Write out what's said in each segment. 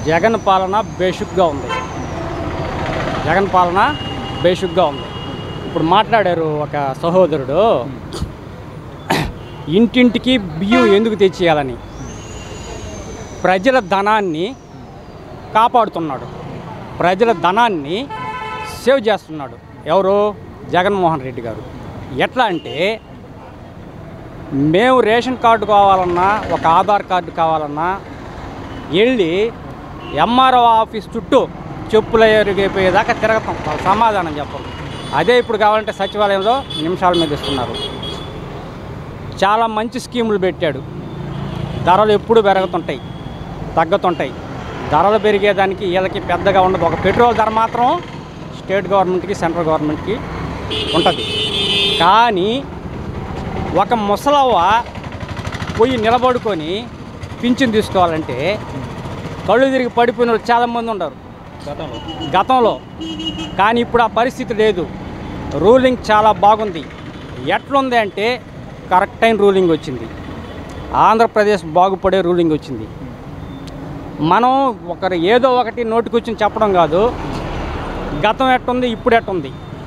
జగన్ పాలన బేషుగ్గా ఉంది జగన్ పాలన బేషుగ్గా ఉంది ఇప్పుడు మాట్లాడారు ఒక సహోదరుడు ఇంటింటికి బియ్యం ఎందుకు తెచ్చేయాలని ప్రజల ధనాన్ని కాపాడుతున్నాడు ప్రజల ధనాన్ని సేవ్ చేస్తున్నాడు ఎవరు జగన్మోహన్ రెడ్డి గారు ఎట్లా అంటే మేము రేషన్ కార్డు కావాలన్నా ఒక ఆధార్ కార్డు కావాలన్నా వెళ్ళి ఎంఆర్ఓ ఆఫీస్ చుట్టూ చెప్పులు ఎరిగిపోయేదాకా తిరగతాం వాళ్ళు సమాధానం చెప్పరు అదే ఇప్పుడు కావాలంటే సచివాలయంలో నిమిషాల మీద ఇస్తున్నారు చాలా మంచి స్కీములు పెట్టాడు ధరలు ఎప్పుడు పెరుగుతుంటాయి తగ్గుతుంటాయి ధరలు పెరిగేదానికి వీళ్ళకి పెద్దగా ఉండదు ఒక పెట్రోల్ ధర మాత్రం స్టేట్ గవర్నమెంట్కి సెంట్రల్ గవర్నమెంట్కి ఉంటుంది కానీ ఒక ముసలవ్వ పోయి నిలబడుకొని పింఛన్ తీసుకోవాలంటే కళ్ళు తిరిగి పడిపోయిన వాళ్ళు చాలామంది ఉండరు గతంలో గతంలో కానీ ఇప్పుడు ఆ పరిస్థితి లేదు రూలింగ్ చాలా బాగుంది ఎట్లుంది అంటే కరెక్ట్ అయిన రూలింగ్ వచ్చింది ఆంధ్రప్రదేశ్ బాగుపడే రూలింగ్ వచ్చింది మనం ఒకరు ఏదో ఒకటి నోటికొచ్చి చెప్పడం కాదు గతం ఎట్టుంది ఇప్పుడు ఎట్టుంది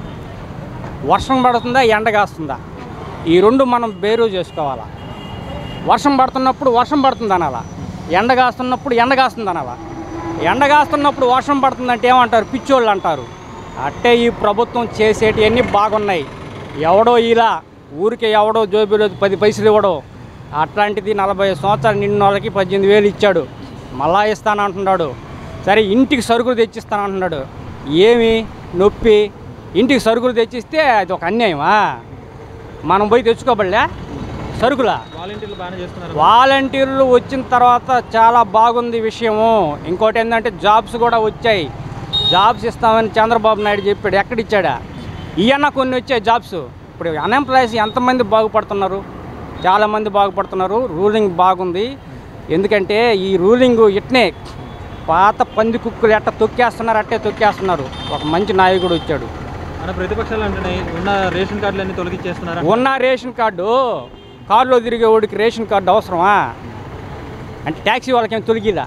వర్షం పడుతుందా ఎండ కాస్తుందా ఈ రెండు మనం బేరు చేసుకోవాలా వర్షం పడుతున్నప్పుడు వర్షం పడుతుంది అనాలా ఎండ కాస్తున్నప్పుడు ఎండ కాస్తుంది అనాలా ఎండ కాస్తున్నప్పుడు వర్షం పడుతుందంటే ఏమంటారు పిచ్చోళ్ళు అంటారు అట్టే ఈ ప్రభుత్వం చేసేటివన్నీ బాగున్నాయి ఎవడో ఇలా ఊరికే ఎవడో జోబీలో పది పైసలు ఇవ్వడో అట్లాంటిది నలభై సంవత్సరాలు నిన్న వాళ్ళకి పద్దెనిమిది వేలు ఇచ్చాడు మళ్ళా ఇస్తానంటున్నాడు సరే ఇంటికి సరుకులు తెచ్చిస్తానంటున్నాడు ఏమి నొప్పి ఇంటికి సరుకులు తెచ్చిస్తే అది ఒక అన్యాయమా మనం పోయి తెచ్చుకోబడలే సరుకులా వాలంటీర్లు బాగానే చేస్తున్నారు వాలంటీర్లు వచ్చిన తర్వాత చాలా బాగుంది విషయము ఇంకోటి ఏంటంటే జాబ్స్ కూడా వచ్చాయి జాబ్స్ ఇస్తామని చంద్రబాబు నాయుడు చెప్పాడు ఎక్కడిచ్చాడా ఇవన్న కొన్ని వచ్చాయి జాబ్స్ ఇప్పుడు అన్ఎంప్లాయీస్ ఎంతమంది బాగుపడుతున్నారు చాలామంది బాగుపడుతున్నారు రూలింగ్ బాగుంది ఎందుకంటే ఈ రూలింగ్ ఇట్నే పాత పంది కుక్కులు ఎట్ట తొక్కేస్తున్నారు అట్టే తొక్కేస్తున్నారు ఒక మంచి నాయకుడు వచ్చాడు మన ప్రతిపక్షాలు అంటున్నాయి ఉన్న రేషన్ కార్డులు అన్ని తొలగించేస్తున్నారు ఉన్న రేషన్ కార్డు కారులో తిరిగే వాడికి రేషన్ కార్డు అవసరమా అంటే ట్యాక్సీ వాళ్ళకేం తొలగిలా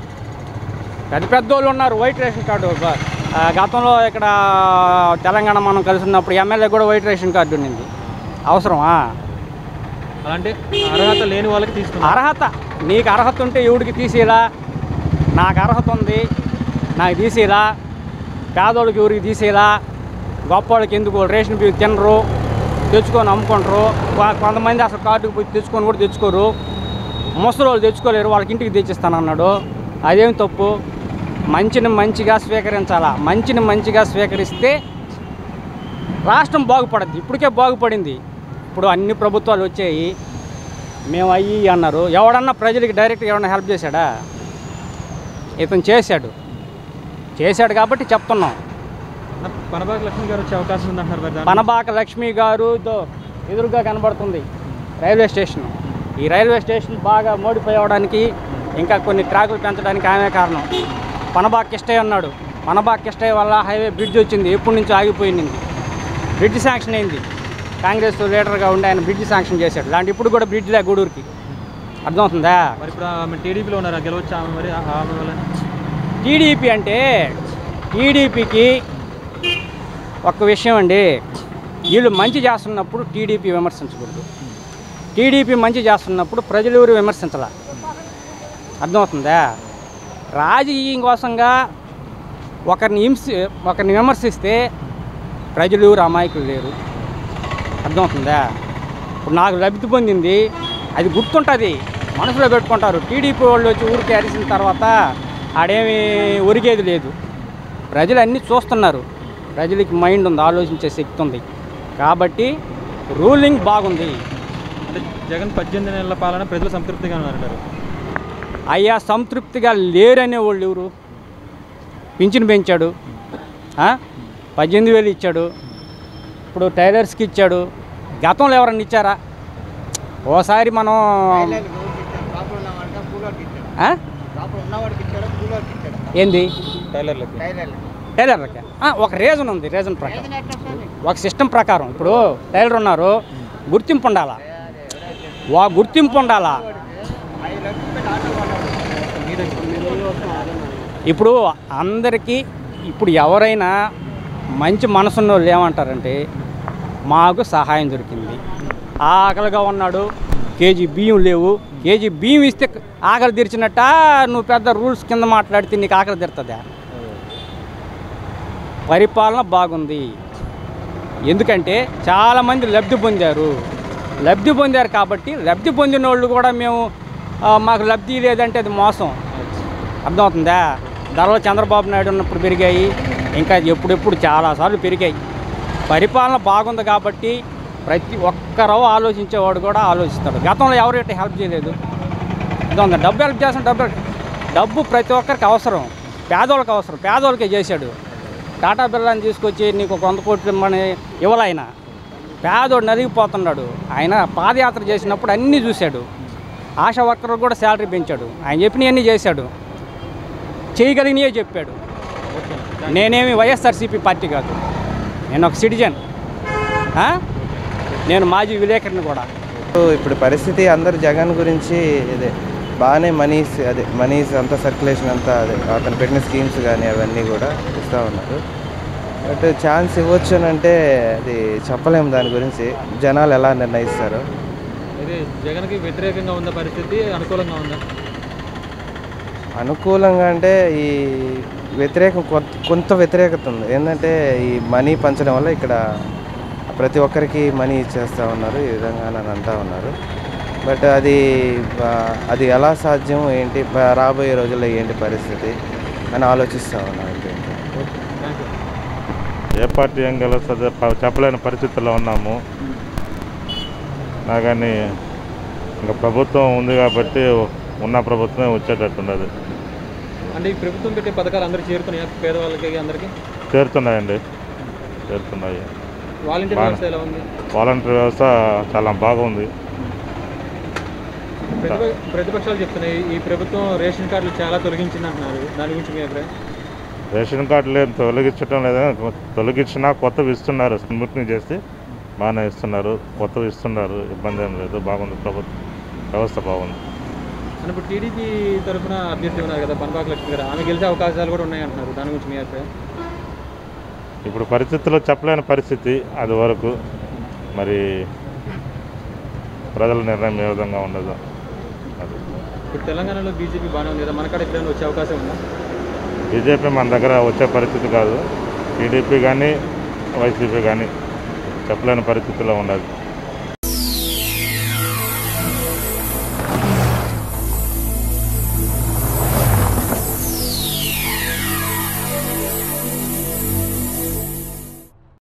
పెద్ద పెద్ద వాళ్ళు ఉన్నారు వైట్ రేషన్ కార్డు బ- ఆ, గతంలో ఇక్కడ తెలంగాణ మనం కలిసి ఉన్నప్పుడు ఎమ్మెల్యే కూడా వైట్ రేషన్ కార్డు ఉండింది అవసరమా అలాంటి అర్హత లేని వాళ్ళకి తీసుకున్నారు అర్హత నీకు అర్హత ఉంటే ఎవడికి తీసేలా నాకు అర్హత ఉంది నాకు తీసేలా పేదోళ్ళకి ఎవరికి తీసేలా గొప్పవాళ్ళకి ఎందుకు రేషన్ బియ్యం తినరు తెచ్చుకొని అమ్ముకుంటారు కొ- కొంతమంది అసలు కార్డుకు పోయి తెచ్చుకొని కూడా తెచ్చుకోరు ముసలి వాళ్ళు తెచ్చుకోలేరు వాళ్ళకి ఇంటికి తెచ్చిస్తానన్నాడు అదేం తప్పు మంచిని మంచిగా స్వీకరించాలా మంచిని మంచిగా స్వీకరిస్తే రాష్ట్రం బాగుపడద్ది ఇప్పటికే బాగుపడింది ఇప్పుడు అన్ని ప్రభుత్వాలు వచ్చాయి మేము అయ్యి అన్నారు ఎవడన్నా ప్రజలకి డైరెక్ట్గా ఎవడన్నా హెల్ప్ చేశాడా ఇతను చేశాడు చేశాడు కాబట్టి చెప్తున్నాం పనబాక లక్ష్మి గారు వచ్చే అవకాశం ఉందంటున్నారు మరి దాన్ని- పనబాక లక్ష్మి గారు దో ఎదురుగా కనబడుతుంది రైల్వే స్టేషన్ ఈ రైల్వే స్టేషన్ బాగా మోడిఫై అవ్వడానికి ఇంకా కొన్ని ట్రాకులు పెంచడానికి ఆమె కారణం పనబాక కిష్టయ్య ఉన్నాడు పనబాక కిష్టయ్య వల్ల హైవే బ్రిడ్జ్ వచ్చింది ఎప్పటి నుంచో ఆగిపోయింది బ్రిడ్జ్ శాంక్షన్ అయింది కాంగ్రెస్ లీడర్గా ఉండి ఆయన బ్రిడ్జ్ శాంక్షన్ చేశాడు లాంటి ఇప్పుడు కూడా బ్రిడ్జ్ లే గూడూరుకి అర్థమవుతుందా మరి ఇప్పుడు ఆమె టీడీపీలో ఉన్నారు గెలవచ్చు ఆమె మరి ఆ- ఆమె వల్ల టీడీపీ అంటే టీడీపీకి ఒక్క విషయం అండి వీళ్ళు మంచి చేస్తున్నప్పుడు టీడీపీ విమర్శించకూడదు టీడీపీ మంచి చేస్తున్నప్పుడు ప్రజలు ఎవరు విమర్శించాల అర్థమవుతుందా రాజకీయం కోసంగా ఒకరిని హింసి ఒకరిని విమర్శిస్తే ప్రజలు ఎవరు అమాయకులు లేరు అర్థమవుతుందా ఇప్పుడు నాకు లబ్ధి పొందింది అది గుర్తుంటుంది మనసులో పెట్టుకుంటారు టీడీపీ వాళ్ళు వచ్చి ఊరికి అరిసిన తర్వాత ఆడేమి ఒరిగేది లేదు ప్రజలు అన్నీ చూస్తున్నారు ప్రజలకి మైండ్ ఉంది ఆలోచించే శక్తి ఉంది కాబట్టి రూలింగ్ బాగుంది అంటే జగన్ పద్దెనిమిది నెలల పాలన ప్రజలు సంతృప్తిగా ఉన్నారంటారు అయ్యా సంతృప్తిగా లేరనే వాళ్ళు ఎవరు పింఛన్ పెంచాడు ఆ? పద్దెనిమిది వేలు ఇచ్చాడు ఇప్పుడు టైలర్స్కి ఇచ్చాడు గతంలో ఎవరన్నా ఇచ్చారా ఓసారి మనం ఆ? ఏంది టైలర్లకి టైలర్లకి ఆ, ఒక రీజన్ ఉంది రీజన్ ప్రకారం ఒక సిస్టమ్ ప్రకారం ఇప్పుడు టైలర్ ఉన్నారు గుర్తింపు ఉండాలా వా గుర్తింపు ఉండాలా మీ దగ్గర ఇప్పుడు అందరికీ ఇప్పుడు ఎవరైనా మంచి మనసున్న వాళ్ళు ఏమంటారంటే మాకు సహాయం దొరికింది ఆకలిగా ఉన్నాడు కేజీ బియ్యం లేవు కేజీ బియ్యం ఇస్తే ఆకలి తెరిచినట్ట నువ్వు పెద్ద రూల్స్ కింద మాట్లాడితే నీకు ఆకలి తెరుతుందా పరిపాలన బాగుంది ఎందుకంటే చాలామంది లబ్ధి పొందారు లబ్ధి పొందారు కాబట్టి లబ్ధి పొందిన వాళ్ళు కూడా మేము ఆ, మాకు లబ్ధి లేదంటే అది మోసం అర్థమవుతుందా ధరలు చంద్రబాబు నాయుడు ఉన్నప్పుడు పెరిగాయి ఇంకా ఎప్పుడెప్పుడు చాలాసార్లు పెరిగాయి పరిపాలన బాగుంది కాబట్టి ప్రతి ఒక్కరూ ఆలోచించేవాడు కూడా ఆలోచిస్తాడు గతంలో ఎవరు ఇట్లా హెల్ప్ చేయలేదు అర్థమవుతుందా డబ్బు హెల్ప్ చేస్తాం డబ్బు డబ్బు ప్రతి ఒక్కరికి అవసరం పేదోళ్ళకి అవసరం పేదోళ్ళకే చేశాడు టాటా బిర్లాని తీసుకొచ్చి నీకు ఒక వంద కోట్లు ఇమ్మని ఇవ్వలైన పేదోడు నలిగిపోతున్నాడు ఆయన పాదయాత్ర చేసినప్పుడు అన్నీ చూశాడు ఆశా వర్కర్ కూడా శాలరీ పెంచాడు ఆయన చెప్పినవన్నీ చేశాడు చేయగలిగినవే చెప్పాడు నేనేమి వైఎస్ఆర్సీపీ పార్టీ కాదు నేను ఒక సిటిజన్ ఆ? నేను మాజీ విలేకరిని కూడా సో ఇప్పుడు పరిస్థితి అందరు జగన్ గురించి ఇదే బాగానే మనీస్ అదే మనీస్ అంతా సర్క్యులేషన్ అంతా అదే అతను పెట్టిన స్కీమ్స్ కానీ అవన్నీ కూడా ఇస్తూ ఉన్నారు బట్ ఛాన్స్ ఇవ్వచ్చు అని అంటే అది చెప్పలేము దాని గురించి జనాలు ఎలా నిర్ణయిస్తారు ఇది జగన్కి వ్యతిరేకంగా ఉన్న పరిస్థితి అనుకూలంగా ఉందా అనుకూలంగా అంటే ఈ వ్యతిరేకం కొంత కొంత వ్యతిరేకత ఉంది ఏంటంటే ఈ మనీ పంచడం వల్ల ఇక్కడ ప్రతి ఒక్కరికి మనీ ఇచ్చేస్తూ ఉన్నారు ఈ విధంగా అని అంటూ ఉన్నారు బట్ అది ఆ, అది ఎలా సాధ్యం ఏంటి బ- రాబోయే రోజుల్లో ఏంటి పరిస్థితి అని ఆలోచిస్తూ ఉన్నారు అంతే. థ్యాంక్ యూ ఏ పార్టీ ఏం గెలుస్తుందో ప- చెప్పలేని పరిస్థితుల్లో ఉన్నాము నా కానీ ఇంకా ప్రభుత్వం ఉంది కాబట్టి ఉన్న ప్రభుత్వమే వచ్చేటట్టున్నది అంటే ఈ ప్రభుత్వం పెట్టే పథకాలు అందరూ చేరుతున్నాయా పేదవాళ్ళకి అందరికీ చేరుతున్నాయండి చేరుతున్నాయి వాలంటీర్ బాగా. వ్యవస్థ ఎలా ఉంది వాలంటీర్ వ్యవస్థ చాలా బాగుంది ప్రతిప ప్రతిపక్షాలు చెప్తున్నాయి ఈ ప్రభుత్వం రేషన్ కార్డులు చాలా తొలగించింది అంటున్నారు దాని గురించి మీ అభిప్రాయం రేషన్ కార్డులు ఏం తొలగించడం లేదా తొలగించినా కొత్తవి ఇస్తున్నారు స్మృతిని చేసి బాగానే ఇస్తున్నారు కొత్తవి ఇస్తున్నారు ఇబ్బంది ఏం లేదు బాగుంది ప్రభుత్వం వ్యవస్థ బాగుంది అని ఇప్పుడు టీడీపీ తరఫున అభ్యర్థి ఉన్నారు కదా పనపాక లక్ష్మి గారు ఆమె గెలిచే అవకాశాలు కూడా ఉన్నాయి అంటున్నారు దాని గురించి మీ అభిప్రాయం ఇప్పుడు పరిస్థితుల్లో చెప్పలేని పరిస్థితి అది వరకు మరి ప్రజల నిర్ణయం ఏ విధంగా ఉండదు అది ఇప్పుడు తెలంగాణలో బీజేపీ బాగానే ఉంది కదా మన కాడ ఎప్పుడైనా వచ్చే అవకాశం ఉందా బీజేపీ మన దగ్గర వచ్చే పరిస్థితి కాదు టీడీపీ కానీ వైసీపీ కానీ చెప్పలేని పరిస్థితిలో ఉండదు